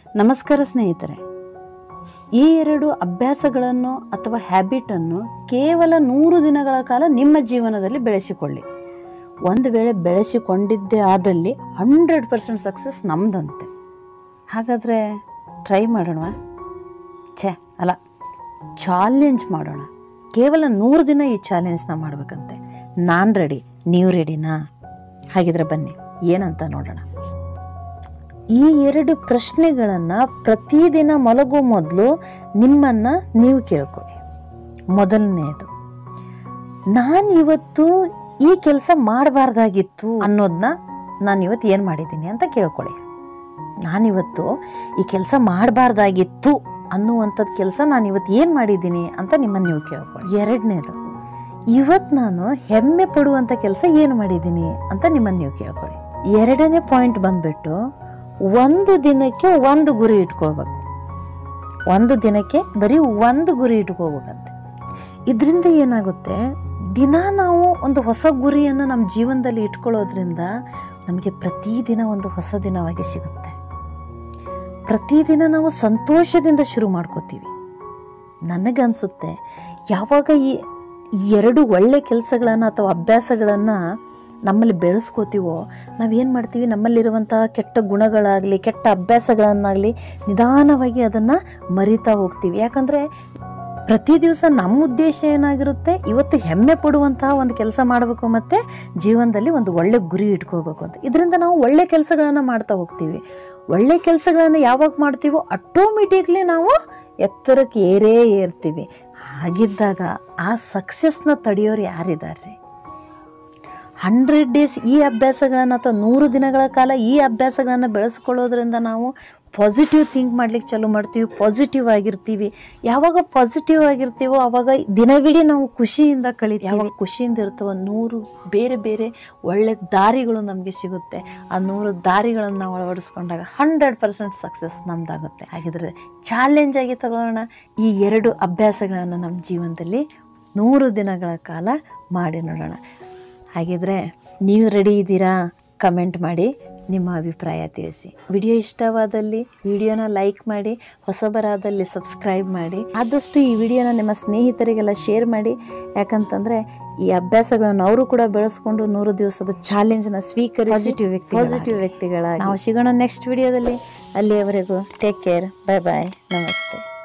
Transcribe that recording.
ನಮಸ್ಕಾರ ಸ್ನೇಹಿತರೆ ಈ ಎರಡು ಅಭ್ಯಾಸಗಳನ್ನು ಅಥವಾ ಹ್ಯಾಬಿಟನ್ನು ಕೇವಲ ನೂರು ದಿನಗಳ ಕಾಲ ನಿಮ್ಮ ಜೀವನದಲ್ಲಿ ಬೆಳೆಸಿಕೊಳ್ಳಿ ಒಂದು ವೇಳೆ ಬೆಳೆಸಿಕೊಂಡಿದ್ದೇ ಆದಲ್ಲಿ ಹಂಡ್ರೆಡ್ ಪರ್ಸೆಂಟ್ ಸಕ್ಸಸ್ ನಮ್ಮದಂತೆ ಹಾಗಾದರೆ ಟ್ರೈ ಮಾಡೋಣ ಛೇ ಅಲ್ಲ ಚಾಲೆಂಜ್ ಮಾಡೋಣ ಕೇವಲ ನೂರು ದಿನ ಈ ಚಾಲೆಂಜ್ನ ಮಾಡಬೇಕಂತೆ ನಾನು ರೆಡಿ ನೀವು ರೆಡಿನಾ ಹಾಗಿದ್ರೆ ಬನ್ನಿ ಏನಂತ ನೋಡೋಣ ಈ ಎರಡು ಪ್ರಶ್ನೆಗಳನ್ನು ಪ್ರತಿದಿನ ಮಲಗೋ ಮೊದಲು ನಿಮ್ಮನ್ನು ನೀವು ಕೇಳ್ಕೊಳ್ಳಿ ಮೊದಲನೆಯದು ನಾನು ಇವತ್ತು ಈ ಕೆಲಸ ಮಾಡಬಾರ್ದಾಗಿತ್ತು ಅನ್ನೋದನ್ನ ನಾನು ಇವತ್ತು ಏನು ಮಾಡಿದ್ದೀನಿ ಅಂತ ಕೇಳ್ಕೊಳ್ಳಿ ನಾನಿವತ್ತು ಈ ಕೆಲಸ ಮಾಡಬಾರ್ದಾಗಿತ್ತು ಅನ್ನುವಂಥದ್ದು ಕೆಲಸ ನಾನು ಇವತ್ತು ಏನು ಮಾಡಿದ್ದೀನಿ ಅಂತ ನಿಮ್ಮನ್ನು ನೀವು ಕೇಳ್ಕೊಳ್ಳಿ ಎರಡನೇದು ಇವತ್ತು ನಾನು ಹೆಮ್ಮೆ ಪಡುವಂಥ ಕೆಲಸ ಏನು ಮಾಡಿದ್ದೀನಿ ಅಂತ ನಿಮ್ಮನ್ನು ನೀವು ಕೇಳ್ಕೊಳ್ಳಿ ಎರಡನೇ ಪಾಯಿಂಟ್ ಬಂದ್ಬಿಟ್ಟು ಒಂದು ದಿನಕ್ಕೆ ಒಂದು ಗುರಿ ಇಟ್ಕೊಳ್ಬೇಕು ಒಂದು ದಿನಕ್ಕೆ ಬರೀ ಒಂದು ಗುರಿ ಇಟ್ಕೋಬೇಕಂತೆ ಇದರಿಂದ ಏನಾಗುತ್ತೆ ದಿನ ನಾವು ಒಂದು ಹೊಸ ಗುರಿಯನ್ನು ನಮ್ಮ ಜೀವನದಲ್ಲಿ ಇಟ್ಕೊಳ್ಳೋದ್ರಿಂದ ನಮಗೆ ಪ್ರತಿದಿನ ಒಂದು ಹೊಸ ದಿನವಾಗಿ ಸಿಗುತ್ತೆ ಪ್ರತಿದಿನ ನಾವು ಸಂತೋಷದಿಂದ ಶುರು ಮಾಡ್ಕೋತೀವಿ ನನಗನ್ಸುತ್ತೆ ಯಾವಾಗ ಈ ಈ ಎರಡು ಒಳ್ಳೆ ಕೆಲಸಗಳನ್ನು ಅಥವಾ ಅಭ್ಯಾಸಗಳನ್ನು ನಮ್ಮಲ್ಲಿ ಬೆಳೆಸ್ಕೋತೀವೋ ನಾವೇನು ಮಾಡ್ತೀವಿ ನಮ್ಮಲ್ಲಿರುವಂತಹ ಕೆಟ್ಟ ಗುಣಗಳಾಗಲಿ ಕೆಟ್ಟ ಅಭ್ಯಾಸಗಳನ್ನಾಗಲಿ ನಿಧಾನವಾಗಿ ಅದನ್ನು ಮರಿತಾ ಹೋಗ್ತೀವಿ ಯಾಕಂದರೆ ಪ್ರತಿ ದಿವಸ ನಮ್ಮ ಉದ್ದೇಶ ಏನಾಗಿರುತ್ತೆ ಇವತ್ತು ಹೆಮ್ಮೆ ಪಡುವಂತಹ ಒಂದು ಕೆಲಸ ಮಾಡಬೇಕು ಮತ್ತು ಜೀವನದಲ್ಲಿ ಒಂದು ಒಳ್ಳೆ ಗುರಿ ಇಟ್ಕೋಬೇಕು ಅಂತ ಇದರಿಂದ ನಾವು ಒಳ್ಳೆ ಕೆಲಸಗಳನ್ನು ಮಾಡ್ತಾ ಹೋಗ್ತೀವಿ ಒಳ್ಳೆ ಕೆಲಸಗಳನ್ನು ಯಾವಾಗ ಮಾಡ್ತೀವೋ ಆಟೋಮೆಟಿಕ್ಲಿ ನಾವು ಎತ್ತರಕ್ಕೆ ಏರೇ ಏರ್ತೀವಿ ಹಾಗಿದ್ದಾಗ ಆ ಸಕ್ಸಸ್ನ ತಡೆಯೋರು ಯಾರಿದ್ದಾರೆ ಹಂಡ್ರೆಡ್ ಡೇಸ್ ಈ ಅಭ್ಯಾಸಗಳನ್ನು ಅಥವಾ ನೂರು ದಿನಗಳ ಕಾಲ ಈ ಅಭ್ಯಾಸಗಳನ್ನು ಬೆಳೆಸ್ಕೊಳ್ಳೋದ್ರಿಂದ ನಾವು ಪಾಸಿಟಿವ್ ಥಿಂಕ್ ಮಾಡ್ಲಿಕ್ಕೆ ಚಾಲೂ ಮಾಡ್ತೀವಿ ಪಾಸಿಟಿವ್ ಆಗಿರ್ತೀವಿ ಯಾವಾಗ ಪಾಸಿಟಿವ್ ಆಗಿರ್ತೀವೋ ಆವಾಗ ದಿನವಿಡೀ ನಾವು ಖುಷಿಯಿಂದ ಕಳಿತೀವಿ ಯಾವಾಗ ಖುಷಿಯಿಂದ ಇರ್ತೀವೋ ನೂರು ಬೇರೆ ಬೇರೆ ಒಳ್ಳೆ ದಾರಿಗಳು ನಮಗೆ ಸಿಗುತ್ತೆ ಆ ನೂರು ದಾರಿಗಳನ್ನು ನಾವು ಅಳವಡಿಸ್ಕೊಂಡಾಗ ಹಂಡ್ರೆಡ್ ಪರ್ಸೆಂಟ್ ಸಕ್ಸಸ್ ನಮ್ದಾಗುತ್ತೆ ಹಾಗಿದ್ರೆ ಚಾಲೆಂಜ್ ಆಗಿ ತಗೊಳ್ಳೋಣ ಈ ಎರಡು ಅಭ್ಯಾಸಗಳನ್ನು ನಮ್ಮ ಜೀವನದಲ್ಲಿ ನೂರು ದಿನಗಳ ಕಾಲ ಮಾಡಿ ನೋಡೋಣ ಹಾಗಿದ್ರೆ ನೀವು ರೆಡಿ ಇದ್ದೀರಾ ಕಮೆಂಟ್ ಮಾಡಿ ನಿಮ್ಮ ಅಭಿಪ್ರಾಯ ತಿಳಿಸಿ ವಿಡಿಯೋ ಇಷ್ಟವಾದಲ್ಲಿ ವಿಡಿಯೋನ ಲೈಕ್ ಮಾಡಿ ಹೊಸಬರಾದಲ್ಲಿ ಸಬ್ಸ್ಕ್ರೈಬ್ ಮಾಡಿ ಆದಷ್ಟು ಈ ವಿಡಿಯೋನ ನಿಮ್ಮ ಸ್ನೇಹಿತರಿಗೆಲ್ಲ ಶೇರ್ ಮಾಡಿ ಯಾಕಂತಂದರೆ ಈ ಅಭ್ಯಾಸಗಳನ್ನು ಅವರು ಕೂಡ ಬೆಳೆಸ್ಕೊಂಡು ನೂರು ದಿವಸದ ಚಾಲೆಂಜ್ನ ಸ್ವೀಕರಿಸಿ ಪಾಸಿಟಿವ್ ವ್ಯಕ್ತಿ ಪಾಸಿಟಿವ್ ವ್ಯಕ್ತಿಗಳಾಗಿ ನಾವು ಸಿಗೋಣ ನೆಕ್ಸ್ಟ್ ವಿಡಿಯೋದಲ್ಲಿ ಅಲ್ಲಿಯವರೆಗೂ ಟೇಕ್ ಕೇರ್ ಬಾಯ್ ಬಾಯ್ ನಮಸ್ತೆ